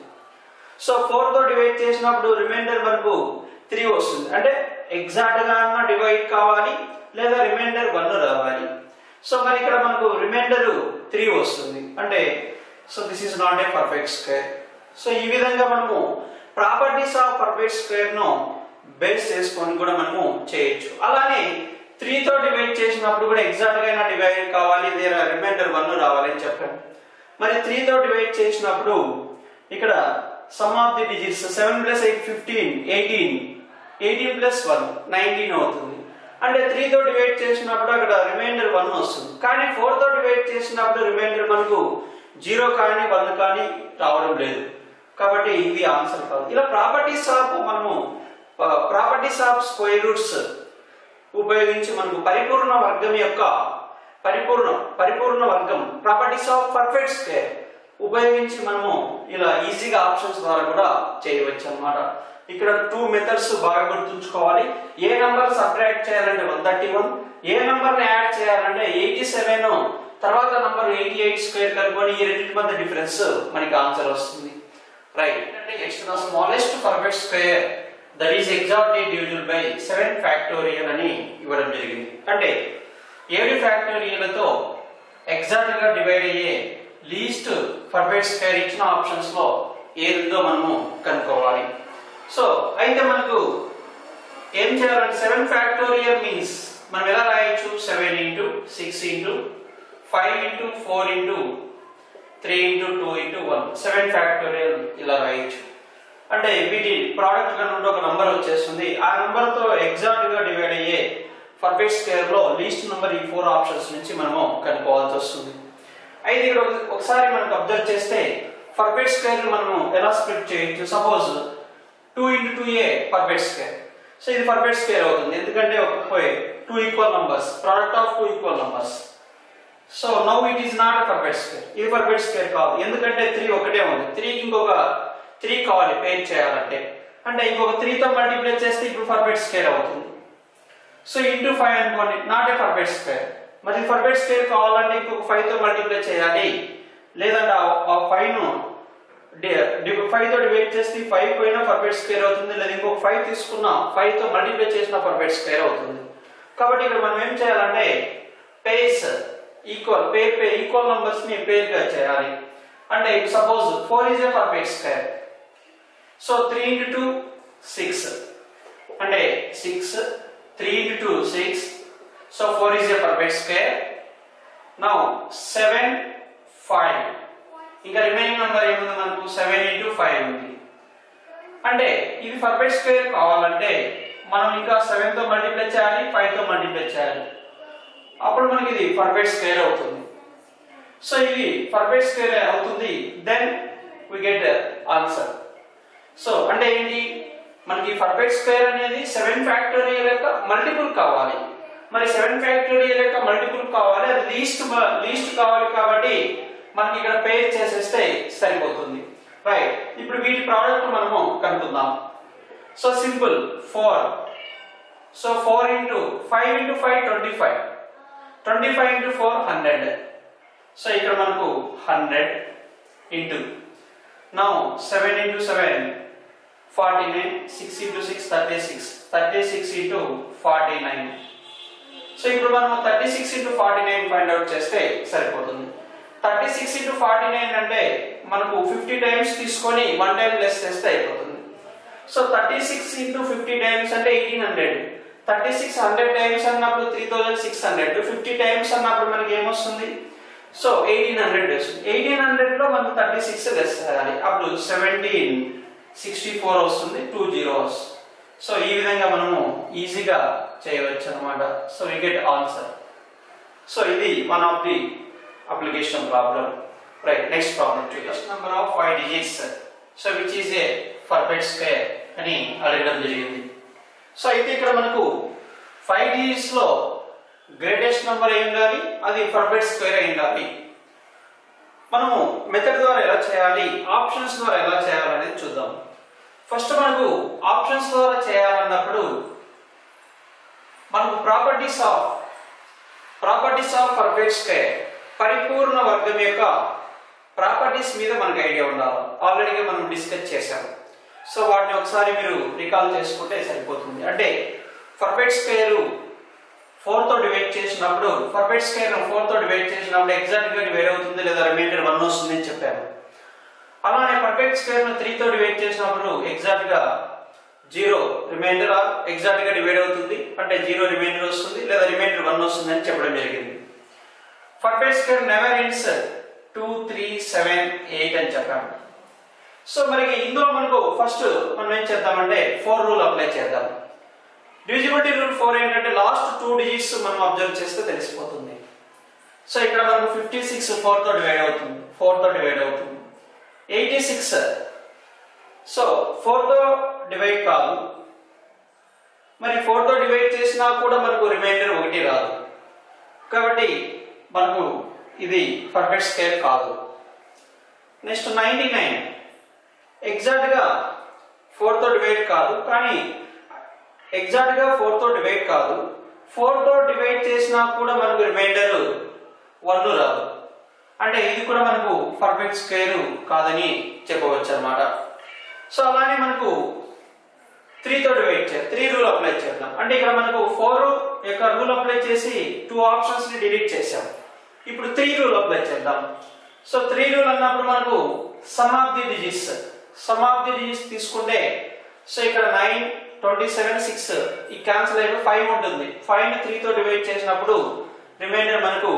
సో ఫోర్ తో డివైడ్ చేసినప్పుడు రిమైండర్ మనకు త్రీ వస్తుంది అంటే ఎగ్జాక్ట్ గా అన్న డివైడ్ కావాలి లేదా రిమైండర్ వన్ రావాలి సో మరి ఇక్కడ మనకు రిమైండర్ త్రీ వస్తుంది అంటే so this is not a perfect square so ఈ విధంగా మనము ప్రాపర్టీస్ ఆఫ్ పర్ఫెక్ట్ స్క్వేర్ ను బేస్ చేసుకొని కూడా మనము చేయొచ్చు అలానే త్రీ తో డివైడ్ చేసినప్పుడు కూడా ఎగ్జాక్ట్ గా డివైడ్ కావాలి లేదా రిమైండర్ వన్ రావాలి అని చెప్పాను మరి త్రీ తో డివైడ్ చేసినప్పుడు ఇక్కడ sum of the digits seven plus eight fifteen eighteen eighteen plus one nineteen అవుతుంది అంటే త్రీ తో డివైడ్ చేసినప్పుడు అక్కడ రిమైండర్ వన్ వస్తుంది కానీ ఫోర్ తో డివైడ్ చేసినప్పుడు రిమైండర్ మనకు జీరో కానీ వన్ కానీ రావడం లేదు కాబట్టి ఇది ఆన్సర్ కాదు ఇలా ప్రాపర్టీస్ ఆఫ్ మనము ప్రాపర్టీస్ ఆఫ్ స్క్వేర్ రూట్స్ ఉపయోగించి మనకు పరిపూర్ణ వర్గం యొక్క పరిపూర్ణ పరిపూర్ణ వర్గం ప్రాపర్టీస్ ఆఫ్ పర్ఫెక్ట్ స్క్వేర్ ఉపయోగించి మనము ఇలా ఈజీగా ఆప్షన్స్ ద్వారా కూడా చేయవచ్చు అన్నమాట ఇక్కడ టూ మెథడ్స్ బాగా గుర్తుంచుకోవాలి ఏ నంబర్ సబ్ట్రాక్ట్ చేయాలంటే వన్ థర్టీ వన్ ఏ నంబర్ ని యాడ్ చేయాలంటే ఎయిటీ సెవెన్ తర్వాత నంబర్ ఎయిటీ ఎయిట్ స్క్వేర్ కనుక్కొని ఈ రెండింటి మధ్య డిఫరెన్స్ మనకి ఆన్సర్ వస్తుంది రైట్ అంటే next the smallest perfect square that is exactly divisible by seven factorial అని ఇవ్వడం జరిగింది అంటే ఏడు ఫ్యాక్టోరియలతో ఎగ్జాక్ట్ గా డివైడ్ అయ్యే లీస్ట్ పర్ఫెక్ట్ స్క్వేర్ ఇచ్చిన ఆప్షన్స్ లో ఏది ఉందో మనము కనుక్కోవాలి సో అయితే మనకు ఏం చేయాలంటే సెవెన్ ఫ్యాక్టోరియల్ మీన్స్ మనం ఎలా రాయొచ్చు seven into six into five into four into three into two into one seven factorial ఇలా రాయొచ్చు అంటే వీటి ప్రోడక్ట్ కనుక ఒక నంబర్ వచ్చేస్తుంది ఆ నంబర్ తో ఎగ్జాక్ట్ గా డివైడ్ అయ్యే పర్ఫెక్ట్ స్క్వేర్ లో లీస్ట్ నెంబర్ ఈ ఫోర్ ఆప్షన్స్ నుంచి మనము కనుక్కోవాల్సి వస్తుంది అయితే ఇక్కడ ఒక- ఒకసారి మనకు అబ్జర్వ్ చేస్తే పర్ఫెక్ట్ స్క్వేర్ మనము ఎలా స్ప్లిట్ చేయొచ్చు suppose two into two a perfect square so ఇది పర్ఫెక్ట్ స్క్వేర్ అవుతుంది ఎందుకంటే ఒక two equal numbers product of two equal numbers so now it is not perfect square ఇది పర్ఫెక్ట్ స్క్వేర్ కాదు ఎందుకంటే త్రీ ఒకటే ఉంది త్రీకి ఇంకొక త్రీ కావాలి పేర్ చేయాలంటే అంటే ఇంకొక త్రీతో మల్టిప్లై చేస్తే ఇప్పుడు పర్ఫెక్ట్ స్క్వేర్ అవుతుంది సో ఇంటూ ఫైవ్ అనుకోండి నాట్ ఏ పర్ఫెక్ట్ స్క్వేర్ మరి పర్ఫెక్ట్ స్క్వేర్ కావాలంటే ఇంకొక ఫైవ్ తో మల్టిప్లై చేయాలి లేదంటే ఆ- ఆ ఫైవ్ ను ఫైవ్ తో డివైడ్ చేస్తే ఫైవ్ పోయినా పర్ఫెక్ట్ స్క్వేర్ అవుతుంది లేదా ఇంకొక ఫైవ్ తీసుకున్నా ఫైవ్ తో మల్టిప్లై చేసిన పర్ఫెక్ట్ స్క్వేర్ అవుతుంది కాబట్టి ఇక్కడ మనం ఏం చేయాలంటే pairs equal pair pair equal numbers ని పేర్ గా చేయాలి అంటే suppose four is a perfect square so three into two six అంటే six three into two six so four is a perfect square now seven five ఇంకా remaining number ఏముంది మనకు seven into five ఉంది అంటే ఇది పర్ఫెక్ట్ స్క్వేర్ కావాలంటే మనం ఇంకా సెవెన్ తో మల్టిప్లై చేయాలి ఫైవ్ తో మల్టిప్లై చేయాలి అప్పుడు మనకి ఇది పర్ఫెక్ట్ స్క్వేర్ అవుతుంది సో ఇది పర్ఫెక్ట్ స్క్వేర్ అవుతుంది then we get answer so అంటే ఏంటి మనకి పర్ఫెక్ట్ స్క్వేర్ అనేది సెవెన్ ఫ్యాక్టోరియల్ యొక్క మల్టిపుల్ కావాలి మరి సెవెన్ ఫ్యాక్టోరియల్ యొక్క మల్టిపుల్ కావాలి అది లీస్ట్ లీస్ట్ కావాలి కాబట్టి మనకి ఇక్కడ పేర్ చేసేస్తే సరిపోతుంది రైట్ ఇప్పుడు వీటి ప్రోడక్ట్ మనము కనుక్కుందాం so simple four so four into five into five twenty five twenty five into four hundred so ఇక్కడ మనకు hundred into now seven into seven forty nine six into six thirty six thirty six into forty nine so ఇప్పుడు మనం thirty six into forty nine find out చేస్తే సరిపోతుంది thirty six into forty nine అంటే మనకు fifty times తీసుకొని one time less చేస్తే అయిపోతుంది so thirty six into fifty times అంటే eighteen hundred thirty six hundred times అన్నప్పుడు three thousand six hundred fifty times అన్నప్పుడు మనకి ఏమొస్తుంది సో ఎయిటీన్ హండ్రెడ్ వస్తుంది ఎయిటీన్ హండ్రెడ్ లో మనం థర్టీ సిక్స్ లెస్ చేయాలి అప్పుడు సెవెంటీన్ సిక్స్టీ ఫోర్ వస్తుంది టూ జీరోస్ సో ఈ విధంగా మనము ఈజీగా చేయవచ్చు అనమాట so we get answer so ఇది one of the application problem right next problem చూద్దాం number of five digits so which is a perfect square అని అడగడం జరిగింది సో అయితే ఇక్కడ మనకు ఫైవ్ డిజిట్స్ లో గ్రేటెస్ట్ నెంబర్ అయి ఉండాలి అది పర్ఫెక్ట్ స్క్వేర్ అయి ఉండాలి మనము మెథడ్ ద్వారా ఎలా చేయాలి ఆప్షన్స్ ద్వారా ఎలా చేయాలనేది చూద్దాం ఫస్ట్ మనకు ఆప్షన్స్ ద్వారా చేయాలన్నప్పుడు మనకు properties of properties of perfect square పరిపూర్ణ వర్గం యొక్క ప్రాపర్టీస్ మీద మనకు ఐడియా ఉండాలి ఆల్రెడీగా మనం డిస్కస్ చేసాము సో వాటిని ఒకసారి మీరు రికాల్ చేసుకుంటే సరిపోతుంది అంటే పర్ఫెక్ట్ స్క్వేర్ ఫోర్ తో డివైడ్ చేసినప్పుడు పర్ఫెక్ట్ స్క్వేర్ ఫోర్ తో డివైడ్ చేసినప్పుడు ఎగ్జాక్ట్ గా డివైడ్ అవుతుంది లేదా రిమైండర్ వన్ వస్తుంది అని చెప్పాను అలానే పర్ఫెక్ట్ స్క్వేర్ ను త్రీ తో డివైడ్ చేసినప్పుడు ఎగ్జాక్ట్ గా జీరో రిమైండర్ ఎగ్జాక్ట్ గా డివైడ్ అవుతుంది అంటే జీరో రిమైండర్ వస్తుంది లేదా రిమైండర్ వన్ వస్తుంది అని చెప్పడం జరిగింది perfect square never ends two three seven eight అని చెప్పాము సో మరి ఇందులో మనకు ఫస్ట్ మనం ఏం చేద్దామంటే ఫోర్ రూల్ అప్లై చేద్దాం డివిజిబిలిటీ రూల్ ఫోర్ ఏంటంటే లాస్ట్ టూ డిజిట్స్ మనం అబ్జర్వ్ చేస్తే తెలిసిపోతుంది సో ఇక్కడ మనకు ఫిఫ్టీ సిక్స్ ఫోర్ తో డివైడ్ అవుతుంది ఫోర్ తో డివైడ్ అవుతుంది ఎయిటీ సిక్స్ సో ఫోర్ తో డివైడ్ కాదు మరి ఫోర్ తో డివైడ్ చేసినా కూడా మనకు రిమైండర్ ఒకటి రాదు కాబట్టి మనకు ఇది పర్ఫెక్ట్ స్కేర్ కాదు నెక్స్ట్ నైన్టీ నైన్ ఎగ్జాక్ట్ గా ఫోర్ తో డివైడ్ కాదు కానీ ఎగ్జాక్ట్ గా ఫోర్ తో డివైడ్ కాదు ఫోర్ తో డివైడ్ చేసినా కూడా మనకు రిమైండర్ వన్ రాదు అంటే ఇది కూడా మనకు పర్ఫెక్ట్ స్క్వేర్ కాదని చెప్పవచ్చు అనమాట సో అలానే మనకు త్రీ తో డివైడ్ చేయాలి త్రీ రూల్ అప్లై చేద్దాం అంటే ఇక్కడ మనకు ఫోర్ యొక్క రూల్ అప్లై చేసి టూ ఆప్షన్స్ ని డిలీట్ చేసాం ఇప్పుడు త్రీ రూల్ అప్లై చేద్దాం సో త్రీ రూల్ అన్నప్పుడు మనకు sum of the digits sum of the digits తీసుకుంటే సో ఇక్కడ నైన్ ట్వంటీ సెవెన్ సిక్స్ ఈ క్యాన్సిల్ అయిపోయి ఫైవ్ ఉంటుంది ఫైవ్ ని త్రీ తో డివైడ్ చేసినప్పుడు రిమైండర్ మనకు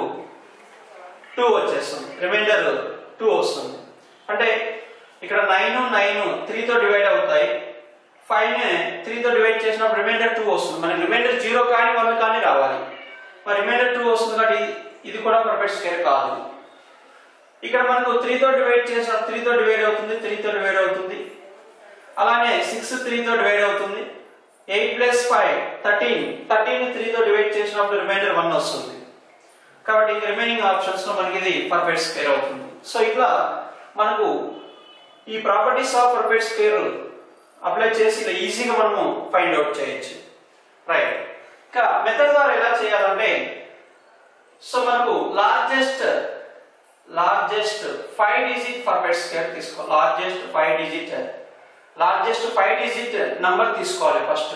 టూ వచ్చేస్తుంది రిమైండర్ టూ వస్తుంది అంటే ఇక్కడ నైన్ నైన్ త్రీతో డివైడ్ అవుతాయి ఫైవ్ ని త్రీతో డివైడ్ చేసినప్పుడు రిమైండర్ టూ వస్తుంది మనకి రిమైండర్ జీరో కానీ వన్ కానీ రావాలి మరి రిమైండర్ టూ వస్తుంది కాబట్టి ఇది- ఇది కూడా పర్ఫెక్ట్ స్క్వేర్ కాదు ఇక్కడ మనకు త్రీతో డివైడ్ చేసిన త్రీతో డివైడ్ అవుతుంది త్రీతో డివైడ్ అవుతుంది అలానే సిక్స్ త్రీతో డివైడ్ అవుతుంది eight plus five thirteen thirteen త్రీతో డివైడ్ చేసినప్పుడు రిమైండర్ వన్ వస్తుంది కాబట్టి రిమైనింగ్ ఆప్షన్స్ లో మనకి ఇది పర్ఫెక్ట్ స్క్వేర్ అవుతుంది సో ఇట్లా మనకు ఈ properties of perfect square apply చేసి ఇలా ఈజీగా మనము ఫైండ్ అవుట్ చేయొచ్చు రైట్ ఇంకా మెథడ్ ద్వారా ఎలా చేయాలంటే సో మనకు largest largest five digit perfect square తీసుకో largest five digit largest five digit number తీసుకోవాలి ఫస్ట్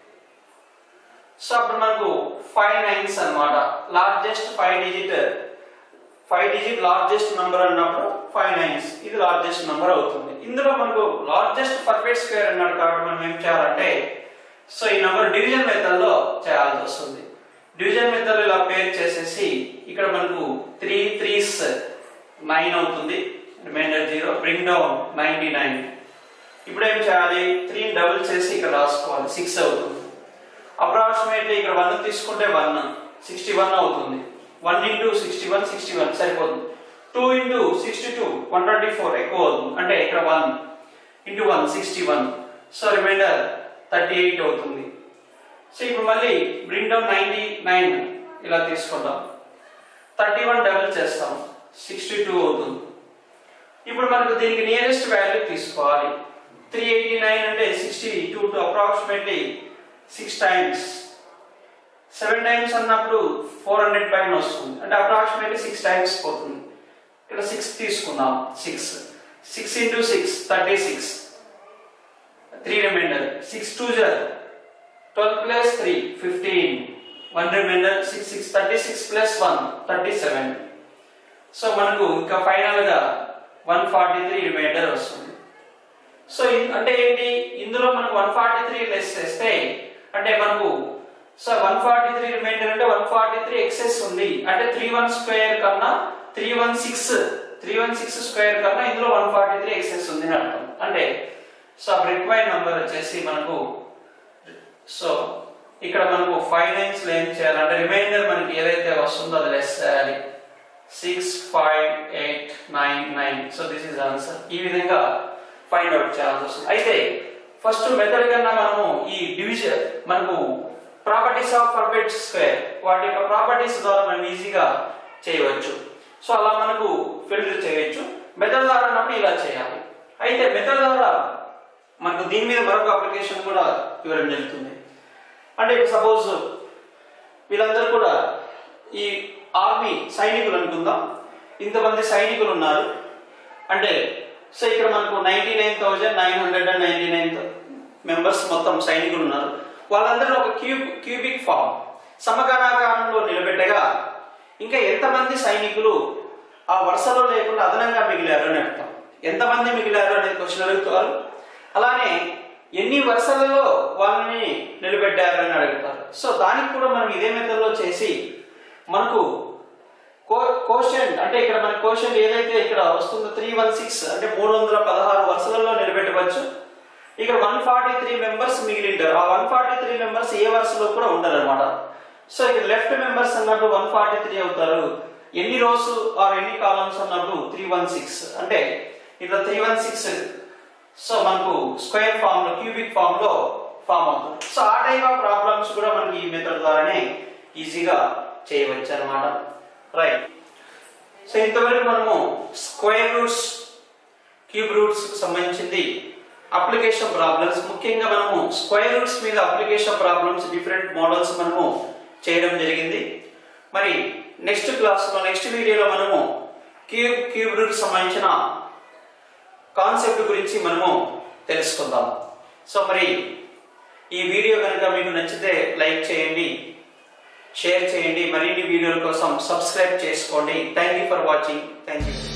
సో అప్పుడు మనకు ఫైవ్ నైన్స్ అన్నమాట largest five digit five digit largest number అన్నప్పుడు ఫైవ్ నైన్స్ ఇది లార్జెస్ట్ నంబర్ అవుతుంది ఇందులో మనకు లార్జెస్ట్ పర్ఫెక్ట్ స్క్వేర్ అన్నాడు కాబట్టి మనం ఏం చేయాలంటే సో ఈ నంబర్ డివిజన్ మెథడ్ లో చేయాల్సి వస్తుంది డివిజన్ మెథడ్ ఇలా పేర్ చేసేసి ఇక్కడ మనకు త్రీ త్రీస్ నైన్ అవుతుంది remainder zero bring down ninety nine ఇప్పుడు ఏం చేయాలి త్రీ డబుల్ చేసి ఇక్కడ రాసుకోవాలి సిక్స్ అవుతుంది అప్రాక్సిమేట్లీ ఇక్కడ వన్ తీసుకుంటే వన్ సిక్స్టీ వన్ అవుతుంది one into sixty one sixty one సరిపోతుంది two into sixty two one twenty four ఎక్కువ అవుతుంది అంటే ఇక్కడ one into one sixty one so remainder thirty eight అవుతుంది సో ఇప్పుడు మళ్ళీ బ్రింగ్ డౌన్ నైన్టీ నైన్ ఇలా తీసుకుంటాం థర్టీ వన్ డబుల్ చేస్తాం సిక్స్టీ టూ అవుతుంది ఇప్పుడు మనకు దీనికి నియరెస్ట్ వాల్యూ తీసుకోవాలి త్రీ ఎయిటీ నైన్ అంటే sixty two to approximately six times seven times అన్నప్పుడు ఫోర్ హండ్రెడ్ పైన వస్తుంది అంటే అప్రాక్సిమేట్లీ సిక్స్ టైమ్స్ పోతుంది ఇక్కడ సిక్స్ తీసుకుందాం six six into six thirty six three remainder six two జర్ twelve plus three fifteen one remainder six six thirty six plus one thirty seven so మనకు ఇంకా final గా వన్ ఫార్టీ త్రీ రిమైండర్ వస్తుంది so ఇన్- అంటే ఏంటి ఇందులో మనకు వన్ ఫార్టీ త్రీ లెస్ చేస్తే అంటే మనకు so one forty three remainder అంటే వన్ ఫార్టీ త్రీ ఎక్సెస్ ఉంది అంటే త్రీ వన్ స్క్వేర్ కన్నా three one six three one six square కన్నా ఇందులో వన్ ఫార్టీ త్రీ ఎక్సెస్ ఉంది అని అర్థం అంటే సో రిక్వైర్డ్ నంబర్ వచ్చేసి మనకు సో ఇక్కడ మనకు ఫైవ్ నైన్స్ లో ఏం చేయాలి అంటే రిమైండర్ మనకి ఏదైతే వస్తుందో అది లెస్ చేయాలి six five eight nine nine so this is answer ఈ విధంగా ఫైండ్ అవుట్ చేయాల్సి వస్తుంది అయితే ఫస్ట్ మెథడ్ కన్నా మనము ఈ డివిజన్ మనకు ప్రాపర్టీస్ ఆఫ్ పర్ఫెక్ట్ స్క్వేర్ వాటి యొక్క ప్రాపర్టీస్ ద్వారా మనం ఈజీగా చేయవచ్చు సో అలా మనకు ఫిల్టర్ చేయొచ్చు మెథడ్ ద్వారా అన్నప్పుడు ఇలా చేయాలి అయితే మెథడ్ ద్వారా మనకు దీని మీద మరొక అప్లికేషన్ కూడా ఇవ్వడం జరుగుతుంది అంటే ఇప్పుడు సపోజ్ వీళ్ళందరూ కూడా ఈ ఆర్మీ సైనికులు అనుకుందాం ఇంతమంది సైనికులు ఉన్నారు అంటే సో ఇక్కడ మనకు ninety nine thousand nine hundred and ninety nine members మొత్తం సైనికులు ఉన్నారు వాళ్ళందరూ ఒక క్యూబ్ క్యూబిక్ ఫామ్ సమగణాకారంలో నిలబెట్టగా ఇంకా ఎంతమంది సైనికులు ఆ వరుసలో లేకుండా అదనంగా మిగిలారు అని అర్థం ఎంతమంది మిగిలారు అనేది క్వశ్చన్ అడుగుతారు అలానే ఎన్ని వరుసలలో వాళ్ళని నిలబెట్టారు అని అడుగుతారు సో దానికి కూడా మనం ఇదే మెథడ్లో చేసి మనకు కోషన్ అంటే ఇక్కడ మన కోషన్ ఏదైతే ఇక్కడ వస్తుందో త్రీ వన్ సిక్స్ అంటే మూడు వందల పదహారు వరుసలలో నిలబెట్టవచ్చు ఇక్కడ వన్ ఫార్టీ త్రీ మెంబర్స్ మిగిలింటారు ఆ వన్ ఫార్టీ త్రీ మెంబర్స్ ఏ వరుసలో కూడా ఉండరు అనమాట సో ఇక్కడ లెఫ్ట్ మెంబర్స్ అన్నప్పుడు వన్ ఫార్టీ త్రీ అవుతారు ఎన్ని రోస్ ఆర్ ఎన్ని కాలమ్స్ అన్నప్పుడు త్రీ వన్ సిక్స్ అంటే ఇట్లా త్రీ వన్ సిక్స్ సో మనకు స్క్వేర్ ఫామ్ లో క్యూబిక్ ఫామ్ లో ఫామ్ అవుతుంది సో ఆ టైప్ ఆఫ్ ప్రాబ్లమ్స్ కూడా మనకి ఈ మెథడ్ ద్వారానే ఈజీగా చేయవచ్చు అనమాట రైట్ సో ఇంతవరకు మనము స్క్వేర్ రూట్స్ క్యూబ్ రూట్స్ కు సంబంధించింది అప్లికేషన్ ప్రాబ్లమ్స్ ముఖ్యంగా మనము స్క్వేర్ రూట్స్ మీద అప్లికేషన్ ప్రాబ్లమ్స్ డిఫరెంట్ మోడల్స్ మనము చేయడం జరిగింది మరి నెక్స్ట్ క్లాస్లో నెక్స్ట్ వీడియోలో మనము క్యూబ్ క్యూబ్ రూట్ సంబంధించిన కాన్సెప్ట్ గురించి మనము తెలుసుకుందాం సో మరి ఈ వీడియో కనుక మీకు నచ్చితే లైక్ చేయండి షేర్ చేయండి మరిన్ని వీడియోల కోసం సబ్స్క్రైబ్ చేసుకోండి thank you for watching thank you